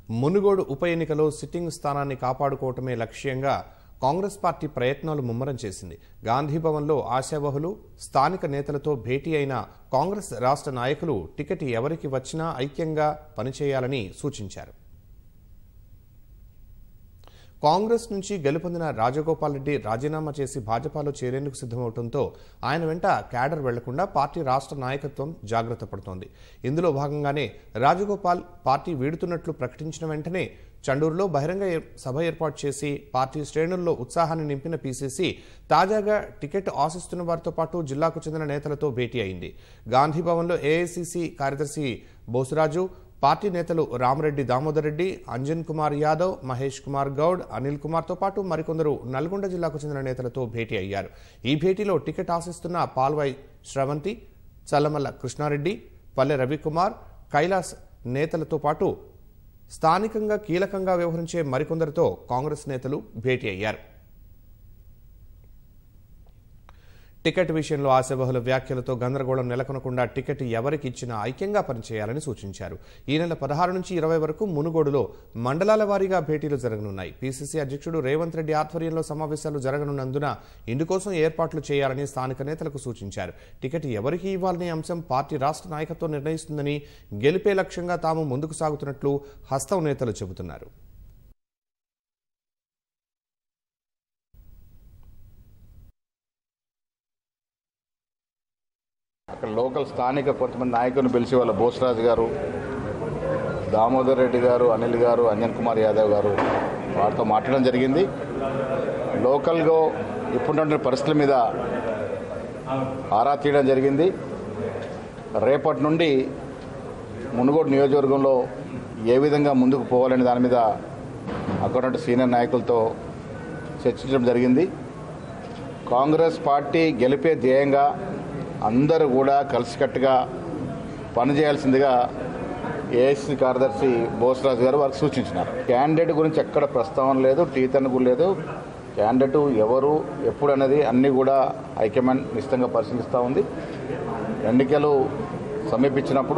మునుగోడు ఉప ఎన్నికలో సిట్టింగ్ స్థానాన్ని కాపాడుకోవటమే లక్ష్యంగా కాంగ్రెస్ పార్టీ ప్రయత్నాలు ముమ్మరం చేసింది గాంధీభవన్లో ఆశావహులు స్థానిక నేతలతో భేటీ అయిన కాంగ్రెస్ రాష్ట్ర నాయకులు టికెట్ ఎవరికి వచ్చినా ఐక్యంగా పనిచేయాలని సూచించారు కాంగ్రెస్ నుంచి గెలుపొందిన రాజగోపాల్ రెడ్డి రాజీనామా చేసి భాజపాలో చేరేందుకు సిద్ధమవడంతో ఆయన వెంట క్యాడర్ వెళ్లకుండా పార్టీ రాష్ట్ర నాయకత్వం జాగ్రత్త పడుతోంది ఇందులో భాగంగానే రాజగోపాల్ పార్టీ వీడుతున్నట్లు ప్రకటించిన వెంటనే చండూరులో బహిరంగ ఏ- సభ ఏర్పాటు చేసి పార్టీ శ్రేణుల్లో ఉత్సాహాన్ని నింపిన పీసీసీ తాజాగా టికెట్ ఆశిస్తున్న వారితో పాటు జిల్లాకు చెందిన నేతలతో భేటీ అయింది గాంధీభవన్లో ఏఐసీసీ కార్యదర్శి బోసురాజు పార్టీ నేతలు రామరెడ్డి దామోదర్ రెడ్డి అంజన్ కుమార్ యాదవ్ మహేష్ కుమార్ గౌడ్ అనిల్ కుమార్తో పాటు మరికొందరు నల్గొండ జిల్లాకు చెందిన నేతలతో భేటీ అయ్యారు ఈ భేటీలో టికెట్ ఆశిస్తున్న పాల్వై శ్రవంతి చల్లమల్ల కృష్ణారెడ్డి పల్లె రవికుమార్ కైలాస్ నేతలతో పాటు స్థానికంగా కీలకంగా వ్యవహరించే మరికొందరితో కాంగ్రెస్ నేతలు భేటీ అయ్యారు టికెట్ విషయంలో ఆశావహుల వ్యాఖ్యలతో గందరగోళం నెలకొనకుండా టికెట్ ఎవరికి ఇచ్చినా ఐక్యంగా పనిచేయాలని సూచించారు ఈ నెల పదహారు నుంచి ఇరవై వరకు మునుగోడులో మండలాల వారీగా భేటీలు జరగనున్నాయి పీసీసీ అధ్యక్షుడు రేవంత్ రెడ్డి ఆధ్వర్యంలో సమావేశాలు జరగనున్నందున ఇందుకోసం ఏర్పాట్లు చేయాలని స్థానిక నేతలకు సూచించారు టికెట్ ఎవరికి ఇవ్వాలనే అంశం పార్టీ రాష్ట్ర నాయకత్వం నిర్ణయిస్తుందని గెలిపే లక్ష్యంగా తాము ముందుకు సాగుతున్నట్లు హస్తం నేతలు చెబుతున్నారు అక్కడ లోకల్ స్థానిక కొంతమంది నాయకులను పిలిచి వాళ్ళ బోసరాజు గారు దామోదర్ రెడ్డి గారు అనిల్ గారు అంజన్ కుమార్ యాదవ్ గారు వారితో మాట్లాడడం జరిగింది లోకల్గా ఇప్పుడున్న పరిస్థితుల మీద ఆరా తీయడం జరిగింది రేపటి నుండి మునుగోడు నియోజకవర్గంలో ఏ విధంగా ముందుకు పోవాలనే దాని మీద అక్కడ సీనియర్ నాయకులతో చర్చించడం జరిగింది కాంగ్రెస్ పార్టీ గెలిపే ధ్యేయంగా అందరూ కూడా కలిసికట్టుగా పనిచేయాల్సిందిగా ఏఐసీ కార్యదర్శి బోసరాజు గారు వారికి సూచించినారు క్యాండిడేట్ గురించి ఎక్కడ ప్రస్తావన లేదు టీతన్ కూడా లేదు క్యాండిడేట్ ఎవరు ఎప్పుడు అనేది అన్నీ కూడా హైకమాండ్ నిశ్చితంగా పరిశీలిస్తూ ఉంది ఎన్నికలు సమీపించినప్పుడు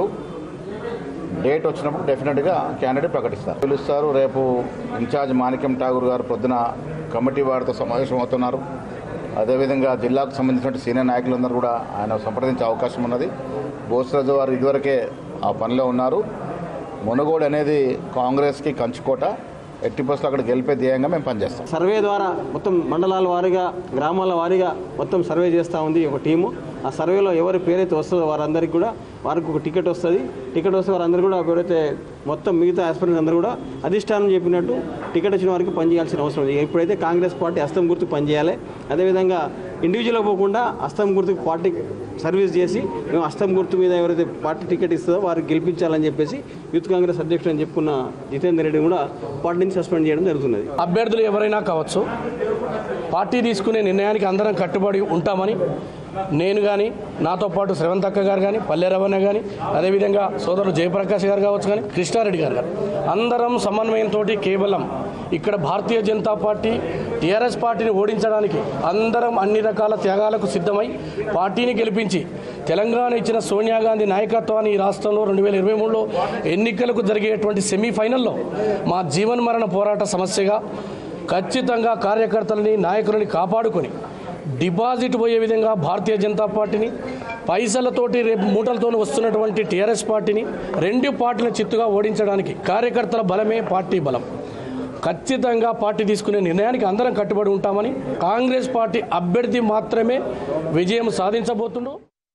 డేట్ వచ్చినప్పుడు డెఫినెట్గా క్యాండిడేట్ ప్రకటిస్తారు పిలుస్తారు రేపు ఇన్ఛార్జ్ మాణిక్యం ఠాగూర్ గారు పొద్దున కమిటీ వారితో సమావేశం అవుతున్నారు అదేవిధంగా జిల్లాకు సంబంధించిన సీనియర్ నాయకులందరూ కూడా ఆయన సంప్రదించే అవకాశం ఉన్నది బోసరాజు వారు ఇదివరకే ఆ పనిలో ఉన్నారు మునుగోడు అనేది కాంగ్రెస్కి కంచుకోట ఎట్టి బస్సులు అక్కడ గెలిపే ధ్యేయంగా మేము పనిచేస్తాం సర్వే ద్వారా మొత్తం మండలాల వారీగా గ్రామాల వారీగా మొత్తం సర్వే చేస్తూ ఉంది ఒక టీము ఆ సర్వేలో ఎవరి పేరైతే వస్తుందో వారందరికీ కూడా వారికి ఒక టికెట్ వస్తుంది టికెట్ వస్తే వారందరూ కూడా ఎవరైతే మొత్తం మిగతా ఆస్పిరెంట్స్ అందరూ కూడా అధిష్టానం చెప్పినట్టు టికెట్ వచ్చిన వారికి పనిచేయాల్సిన అవసరం ఉంది ఇప్పుడైతే కాంగ్రెస్ పార్టీ హస్తం గుర్తుకు పనిచేయాలి అదేవిధంగా ఇండివిజువల్గా పోకుండా హస్తం గుర్తుకు పార్టీ సర్వీస్ చేసి మేము హస్తం గుర్తు మీద ఎవరైతే పార్టీ టికెట్ ఇస్తుందో వారికి గెలిపించాలని చెప్పేసి యూత్ కాంగ్రెస్ అధ్యక్షుడు అని చెప్పుకున్న జితేందర్ రెడ్డి కూడా పార్టీ నుంచి సస్పెండ్ చేయడం జరుగుతున్నది అభ్యర్థులు ఎవరైనా కావచ్చు పార్టీ తీసుకునే నిర్ణయానికి అందరం కట్టుబడి ఉంటామని నేను కానీ నాతో పాటు శ్రవంత్ అక్క గారు కానీ పల్లె రవణ కానీ అదేవిధంగా సోదరుడు జయప్రకాష్ గారు కావచ్చు కానీ కృష్ణారెడ్డి గారు కానీ అందరం సమన్వయంతో కేవలం ఇక్కడ భారతీయ జనతా పార్టీ టీఆర్ఎస్ పార్టీని ఓడించడానికి అందరం అన్ని రకాల త్యాగాలకు సిద్ధమై పార్టీని గెలిపించి తెలంగాణ ఇచ్చిన సోనియా గాంధీ నాయకత్వాన్ని ఈ రాష్ట్రంలో రెండు వేల ఇరవై మూడులో ఎన్నికలకు జరిగేటువంటి సెమీఫైనల్లో మా జీవన్ మరణ పోరాట సమస్యగా ఖచ్చితంగా కార్యకర్తలని నాయకులని కాపాడుకొని డిపాజిట్ పోయే విధంగా భారతీయ జనతా పార్టీని పైసలతోటి రేపు మూటలతో వస్తున్నటువంటి టీఆర్ఎస్ పార్టీని రెండు పార్టీల చిత్తుగా ఓడించడానికి కార్యకర్తల బలమే పార్టీ బలం ఖచ్చితంగా పార్టీ తీసుకునే నిర్ణయానికి అందరం కట్టుబడి ఉంటామని కాంగ్రెస్ పార్టీ అభ్యర్థి మాత్రమే విజయం సాధించబోతుండో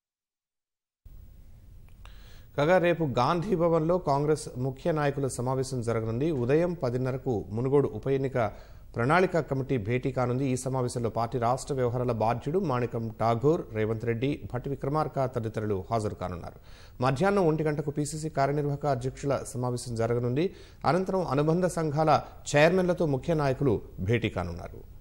కాగా రేపు గాంధీ భవన్లో కాంగ్రెస్ ముఖ్య నాయకుల సమావేశం జరగనుంది ఉదయం పదిన్నరకు మునుగోడు ఉప ఎన్నిక ప్రణాళిక కమిటీ భేటీ కానుంది ఈ సమావేశంలో పార్టీ రాష్ట్ర వ్యవహారాల బాధ్యుడు మాణికం ఠాగూర్ రేవంత్ రెడ్డి భట్టి విక్రమార్క తదితరులు హాజరు కానున్నారు మధ్యాహ్నం ఒంటి గంటకు పీసీసీ కార్యనిర్వాహక అధ్యక్షుల సమావేశం జరగనుంది అనంతరం అనుబంధ సంఘాల చైర్మన్లతో ముఖ్య నాయకులు భేటీ కానున్నారు